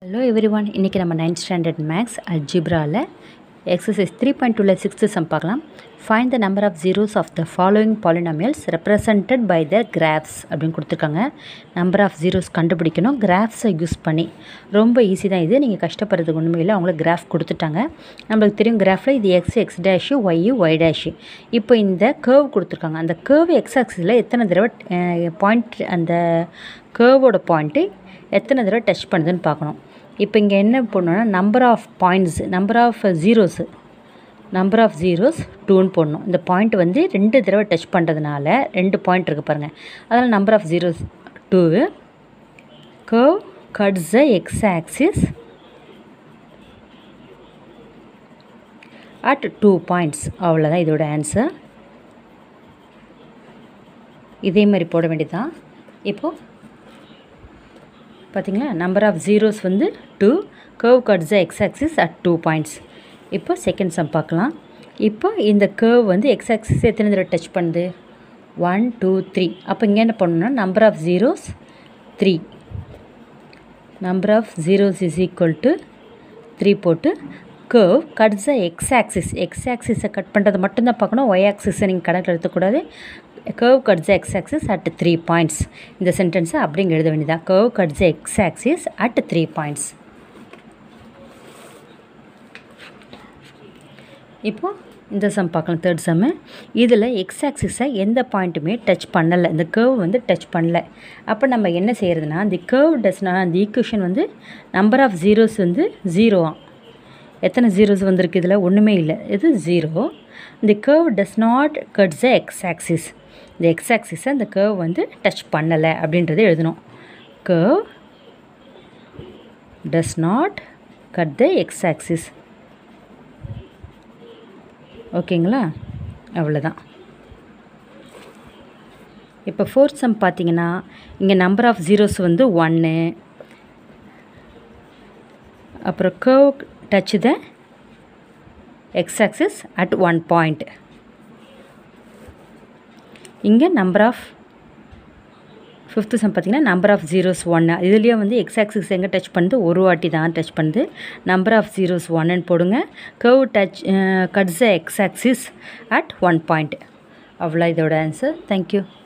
hello every everyone இன்றைக்கி நம்ம ninth standard maths அல்ஜிப்ராவில் எக்ஸசைஸ் த்ரீ பாயிண்ட் டூவில் சிக்ஸ்த்து சம் பார்க்கலாம் find the number of zeros of the following polynomials represented by the graphs அப்படின்னு கொடுத்துருக்காங்க number of zeros கண்டுபிடிக்கணும் கிராஃப்ஸை use பண்ணி ரொம்ப ஈஸி தான் இது நீங்கள் கஷ்டப்படுறதுக்கு ஒன்றுமே இல்லை அவங்களுக்கு கிராஃப் கொடுத்துட்டாங்க நம்மளுக்கு தெரியும் கிராஃபில் இது X X dash Y Y dash இப்போ இந்த கேர்வ் கொடுத்துருக்காங்க அந்த கேர்வ் எக்ஸ் ஆக்சிஸில் எத்தனை தடவை பாயிண்ட் அந்த கேர்வோட பாயிண்ட்டு எத்தனை தடவை டச் பண்ணுதுன்னு பார்க்கணும் இப்போ இங்கே என்ன பண்ணணும்னா number of points number of zeros number of zeros டூன்னு போடணும் இந்த பாயிண்ட் வந்து ரெண்டு தடவை டச் பண்ணுறதுனால ரெண்டு பாயிண்ட் இருக்குது பாருங்கள் அதனால் number of zeros two curve cuts the X axis at two points அவ்வளோதான் இதோட ஆன்சர் இதே மாதிரி போட வேண்டியதான் இப்போது பார்த்தீங்களா நம்பர் ஆஃப் ஜீரோஸ் வந்து two curve cuts the X axis at two points இப்போ செகண்ட் சம் பார்க்கலாம் இப்போ இந்த கர்வ் வந்து எக்ஸ் ஆக்சிஸ் எத்தனை தடவை டச் பண்ணுது ஒன் டூ த்ரீ அப்போ இங்கே என்ன பண்ணணும்னா number of zeros three number of zeros is equal to three போட்டு curve cuts the X axis X ஆக்சிஸை கட் பண்ணுறது மட்டும்தான் பார்க்கணும் ஒய் ஆக்சிஸை நீங்கள் கணக்கில் எடுத்துக்கூடாது curve cuts X axis at three points இந்த சென்டென்ஸை அப்படிங்க எழுத வேண்டியதான் curve cuts X axis at three points இப்போது இந்த சம் பார்க்கலாம் தேர்ட் சம்மு இதில் எக்ஸ் ஆக்சிஸை எந்த பாயிண்ட்டுமே டச் பண்ணலை இந்த கேர்வ் வந்து டச் பண்ணல அப்போ நம்ம என்ன செய்கிறதுனா அந்த கேர்வ் டச்னா அந்த ஈக்குவேஷன் வந்து நம்பர் ஆஃப் ஜீரோஸ் வந்து ஜீரோவாம் எத்தனை ஜீரோஸ் வந்திருக்கு இதில் ஒன்றுமே இல்லை இது ஜீரோ இந்த curve does not cuts the X axis இந்த எக்ஸ் ஆக்சிஸை அந்த கேர்வ் வந்து டச் பண்ணலை அப்படின்றத எழுதணும் curve does not cut the X axis ஓகேங்களா அவ்வளோதான் இப்போ ஃபோர்த் சம் பார்த்தீங்கன்னா இங்கே நம்பர் ஆஃப் ஜீரோஸ் வந்து ஒன்று அப்புறம் curve touch the X axis at one point இங்கே நம்பர் ஆஃப் ஃபிஃப்த்து சம் பார்த்திங்கன்னா நம்பர் ஆஃப் ஜீரோஸ் ஒன்று இதுலேயே வந்து எக்ஸ் ஆக்சிஸ் எங்கே டச் பண்ணுது ஒரு வாட்டி தான் டச் பண்ணுது நம்பர் ஆஃப் ஜீரோஸ் ஒன்னு போடுங்க curve touch cuts X axis at one point அவ்வளோ இதோட ஆன்சர் தேங்க்யூ